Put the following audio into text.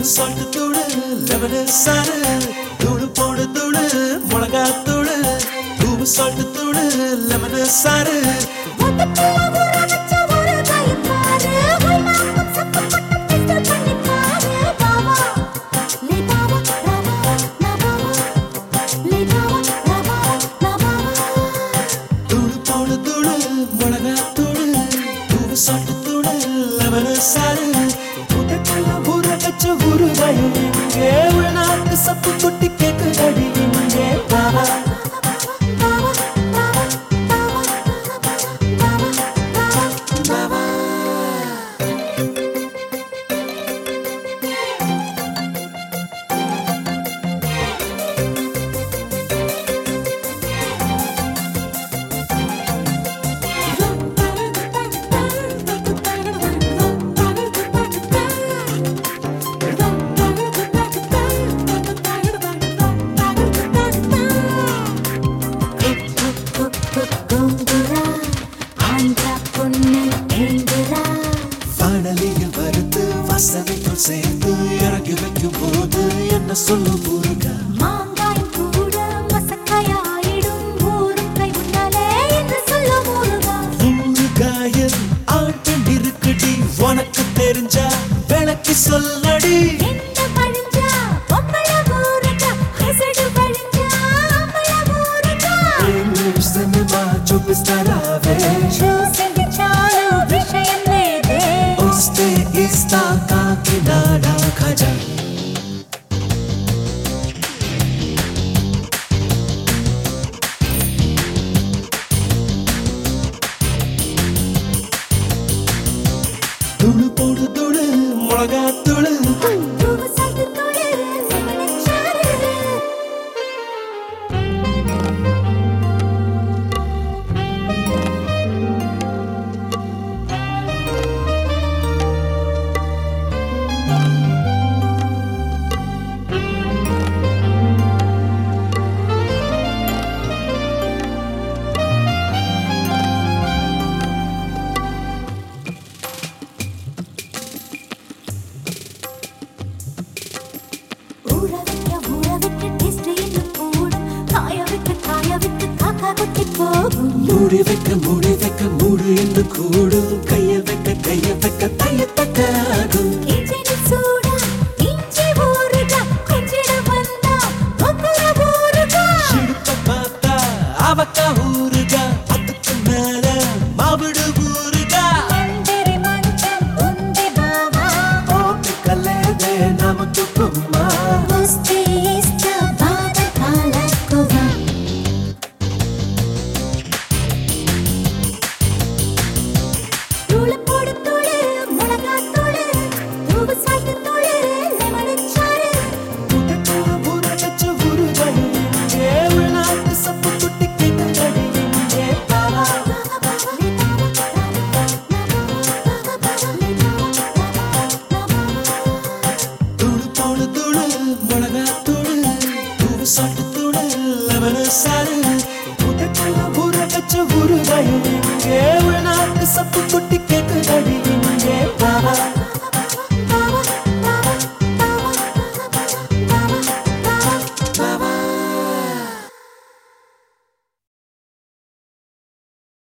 Salt தூளு lemon சாறு தூளு போடு தூளு மிளகா தூளு தூவு சால்ட் தூளு லெமனு சாறு மொத்தத்துல ஊற வச்ச ஒரு காயம் பாரு. உள்நாக்கும் சப்பு போட்டு taste பண்ணி பாரு. பாவா, லே பாவா, ரவா, நபாவா. லே பாவா, ரவா, நபாவா. தூளு போடு தூளு மிளகா தூளு தூவு சால்ட் தூளு லெமனு சாறு உதட்டல ஊற வச்ச ஊறுகாய் இங்கே உள்நாட்டு சப்பு கொட்டி கேக்குதடி இங்கே பாவா பாவா, பாவா, பாவா, பாவா, பாவா, பாவா. வானலியில் வறுத்து வசதிக்குள் சேர்த்து இறக்கி வைக்கும் போது என்ன சொல்லும் ஊருகா ஊறுகாயில் ஆட்டம் இருக்குடி உனக்கு தெரிஞ்சா விளக்கி சொல்லடி సినిమా చూపిస్తారావే వస్తే ఇస్తా కాకినాడ ఖజా துளு போடு துளு மிளகா துளு ஊற வைக்க ஊற வைக்க டேஸ்ட் இன்னும் கூடும் காய வைக்க காய வைக்க காக்கா கொத்தி போகும் மூடி வைக்க மூடி வைக்க மூடு என்று கூடும் கைய வைக்க கைய வைக்க தையத்தக்க ஆகும் இஞ்சினி சூடா இஞ்சி ஊறுகா கொஞ்சிட வந்தா கொக்குற ஊறுகா இடுப்ப பார்த்தா அவக்கா ஊருகா அதுக்கு மேல மாவிடு ஊருகா மந்திரி மஞ்சள் உந்தி பாவா ஓட்டு கல்லேதே நமக்கு கும்மா వస్తే ఇస్తా బాధ కాలక్కువా தூள போடு தூளு மிளகா தூளு தூவு சாட்டு தூளு லெமன் சாறு உதட்டல ஊற வச்ச ஊறுகாய் இங்கே உள்நாட்டு சப்பு குட்டி கேக்குதடி இங்கே பாவா தூளு போடு தூளு மிளகா தூளு தூவு சாட்டு தூளு லெமனு சாறு உதட்டல ஊற வச்ச ஊறுகாய் இங்கே உள்நாட்டு சப்பு குட்டி கேக்குதடி இங்கே பாவா